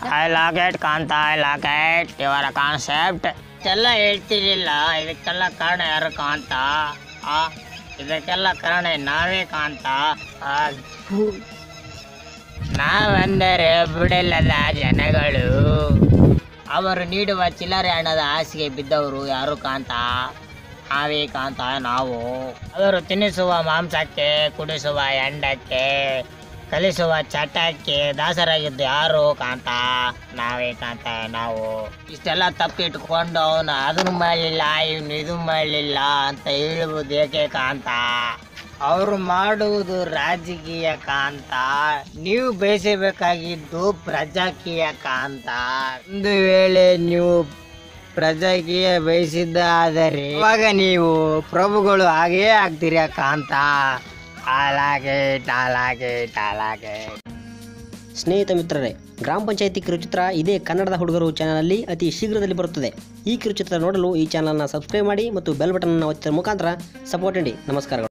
I ಲಾಕೆಟ್ ಕಾಂತ ಐ ಲಾಕೆಟ್ ಇವರ ಕಾನ್ಸೆಪ್ಟ್ ಎಲ್ಲ ಹೇಳ್ತಿರ್ಲಿಲ್ಲ ಇದಕ್ಕೆಲ್ಲ ಕಾರಣ ಯಾರು ಕಾಂತ ಆ ಇದಕ್ಕೆಲ್ಲ ಕಾರಣ ನಾವೇ ಕಾಂತ ಆ, ಥು. ನಾವೆಂದರೆ ಬಿಡಲ್ಲದ ಜನಗಳು ಅವರು ನೀಡುವ ಚಿಲ್ಲರೆ ಹಣದ ಆಸೆಗೆ ಬಿದ್ದವರು ಯಾರು ಕಾಂತ ನಾವೇ ಕಾಂತ ನಾವು ಅವರು ತಿನ್ನಿಸುವ ಮಾಂಸಕ್ಕೆ ಕುಡಿಸುವ ಎಂಡಕ್ಕೆ ಕಲಿಸುವ ಚಟಕ್ಕೆ ದಾಸರಾಗಿದ್ದು ಯಾರು ಕಾಂತ ನಾವೇ ಕಾಂತ ನಾವು ಇಷ್ಟೆಲ್ಲ ತಪ್ಪಿಟ್ಕೊಂಡು ಅವನು ಅದನ್ನು ಮಾಡಲಿಲ್ಲ ಇವನು ಇದು ಮಾಡಲಿಲ್ಲ ಅಂತ ಹೇಳುವುದು ಏಕೆ ಕಾಂತ ಅವರು ಮಾಡುವುದು ರಾಜಕೀಯ ಕಾಂತ ನೀವು ಬಯಸಬೇಕಾಗಿದ್ದು ಪ್ರಜಾಕೀಯ ಕಾಂತ ಒಂದು ವೇಳೆ ನೀವು ಪ್ರಜಾಕೀಯ ಬಯಸಿದ್ದಾದರೆ ಇವಾಗ ನೀವು ಪ್ರಭುಗಳು ಹಾಗೇ ಆಗ್ತೀರ ಕಾಂತ ಹಾಲಾಗೆ ಟಾಲಾಗೆ ಟಾಲಾಗೆ ಸ್ನೇಹಿತ ಮಿತ್ರರೇ ಗ್ರಾಮ ಪಂಚಾಯತಿ ಕಿರುಚಿತ್ರ ಇದೇ ಕನ್ನಡದ ಹುಡುಗರು ಚಾನಲಲ್ಲಿ ಅತಿ ಶೀಘ್ರದಲ್ಲಿ ಬರುತ್ತದೆ ಈ ಕಿರುಚಿತ್ರ ನೋಡಲು ಈ ಚಾನಲ್ನ ಸಬ್ಸ್ಕ್ರೈಬ್ ಮಾಡಿ ಮತ್ತು ಬೆಲ್ ಬಟನ್ನ ಒತ್ತಿದ ಮುಖಾಂತರ ಸಪೋರ್ಟ್ ನೀಡಿ ನಮಸ್ಕಾರಗಳು